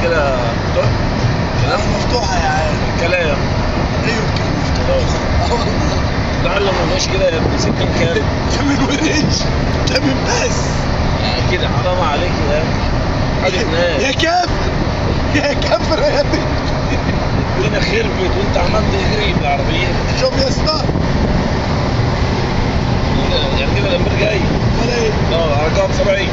كده مفتوح لا مفتوحة يا عم كلام ايوه كده مفتوحة اه والله لعل ما مش كده يا ابن 60 كام ده من ونيش ده من بس كده حرام عليك يا حاجة يا ناس كافر يا كافر يا ابني الدنيا خربت وانت عمال تجري بالعربية شوف يا اسطى يعني كده الامير جاي ولا ايه اه رقم 70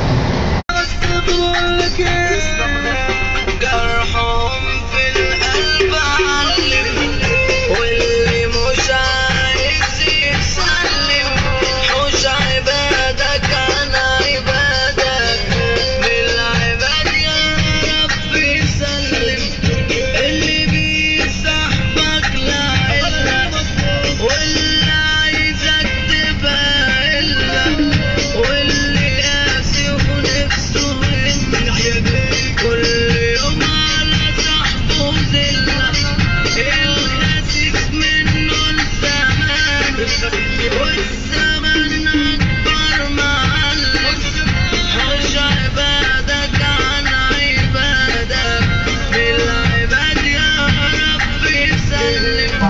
جرحهم في القلب علم واللي مش عايز يسلم حوش عبادك عن عبادك بالعباد يا رب يسلم اللي بيسحبك لعلك واللي عايزك تبقى علك واللي قاسي ونفسه ينجح كل يوم على صاحبه ذلة الخاسس منه الزمان والزمن أكبر معلم حوش عبادك عن عبادك بالعباد يا رب يسلم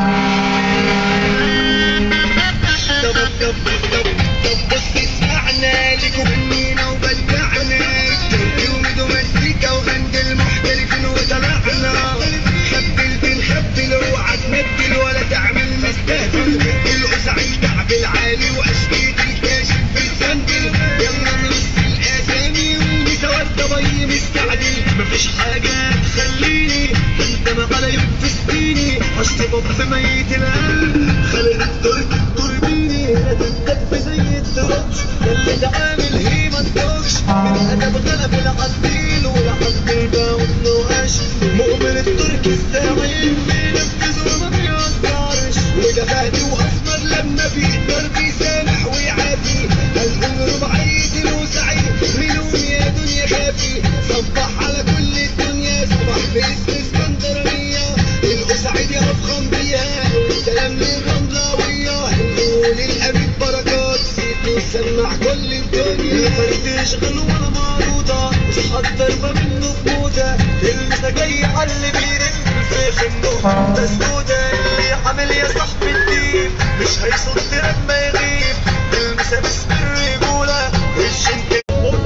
طب طب طب طب بص اسمعنا لكم منينا وبدعنا يوم مزيكا وغند المحترفين وطلعنا خبل بنخبل اوعى تمثل ولا تعمل مستهبل القصع الكعب العالي واشكيد الكاشف بتسندل يلا نرص الاسامي ونتودى بي مستعجل مفيش حاجه تخليني انت على يوم فستيني اشطب في ميت القلب خلق الترك تربيني لا تتدب زي الدروكش يلي تعامل هي ما تدوكش من ادب غلب العديل والعديل باوت نوقش مؤمن الترك السعيد بينفذ وما بيقدرش وده فهدي واسمر لما بيقدر بيسامح ويعافي هنقول رباعية وسعيد مليون يا دنيا خافي صبح على كل الدنيا صباح باسم اسكندرانية القصعيد يا افخم بيها والكلام للرملاوية هنقول الحبيب بركات سيد وسمع كل الدنيا فرد يشغل ولا معروضة مش حضر ما منه بموتة المسا جاي على اللي بيرن في خنه تسكوتة اللي عامل يا صاحبي الدين مش هيصد لما يغيب المسا باسم الرجولة الجن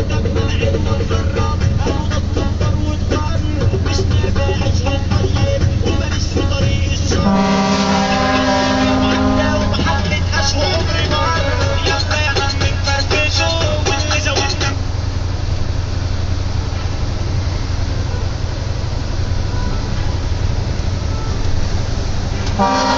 مش نافع اشغل طيب وماليش في طريق الشر ومحمد اشهر عمري ما عرف يلا يا عم نفرفشه واللي زودنا Thank